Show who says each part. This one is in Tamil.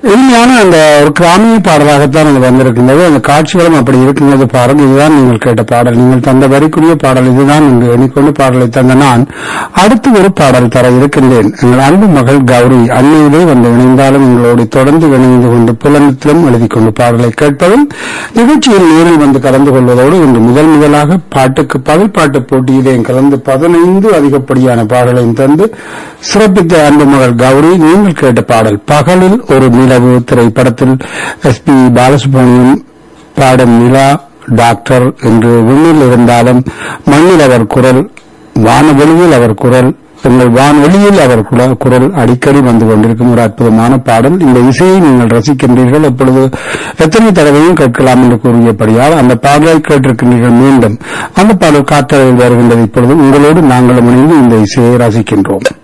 Speaker 1: உண்மையான அந்த ஒரு கிராமிய பாடலாகத்தான் அது வந்திருக்கின்றது அந்த காட்சிகளும் அப்படி இருக்கின்றது பாடல் இதுதான் நீங்கள் கேட்ட பாடல் நீங்கள் தந்த வரிக்குரிய பாடல் இதுதான் இங்கு எண்ணிக்கொண்டு பாடலை தந்த நான் அடுத்து ஒரு பாடல் தர இருக்கின்றேன் எங்கள் அன்பு மகள் கௌரி அன்னையிலே வந்து இணைந்தாலும் எங்களோடு தொடர்ந்து இணைந்து கொண்டு புலனத்திலும் எழுதி கொண்டு பாடலை கேட்பதும் நிகழ்ச்சியில் நேரில் வந்து கலந்து கொள்வதோடு இன்று முதல் முதலாக பாட்டுக்கு பதில் பாட்டு போட்டியிலே கலந்து பதினைந்து அதிகப்படியான பாடலையும் தந்து சிறப்பித்த அன்பு மகள் கௌரி நீங்கள் கேட்ட பாடல் பகலில் ஒரு நிலவு திரைப்படத்தில் எஸ் பி பாலசுப்ரமணியம் பாடும் நிலா டாக்டர் என்று விண்ணில் இருந்தாலும் மண்ணில் அவர் குரல் வானவெளியில் அவர் குரல் எங்கள் வானொலியில் அவர் குர- குரல் அடிக்கடி வந்து கொண்டிருக்கும் ஒரு அற்புதமான பாடல் இந்த இசையை நீங்கள் ரசிக்கின்றீர்கள் எப்பொழுது எத்தனை தடவையும் கேட்கலாம் என்று கூறியபடியால் அந்த பாடலை கேட்டிருக்கின்றீர்கள் மீண்டும் அந்த பாடல் காற்றலையில் வருகின்றது இப்பொழுது உங்களோடு நாங்களும் இணைந்து இந்த இசையை ரசிக்கின்றோம்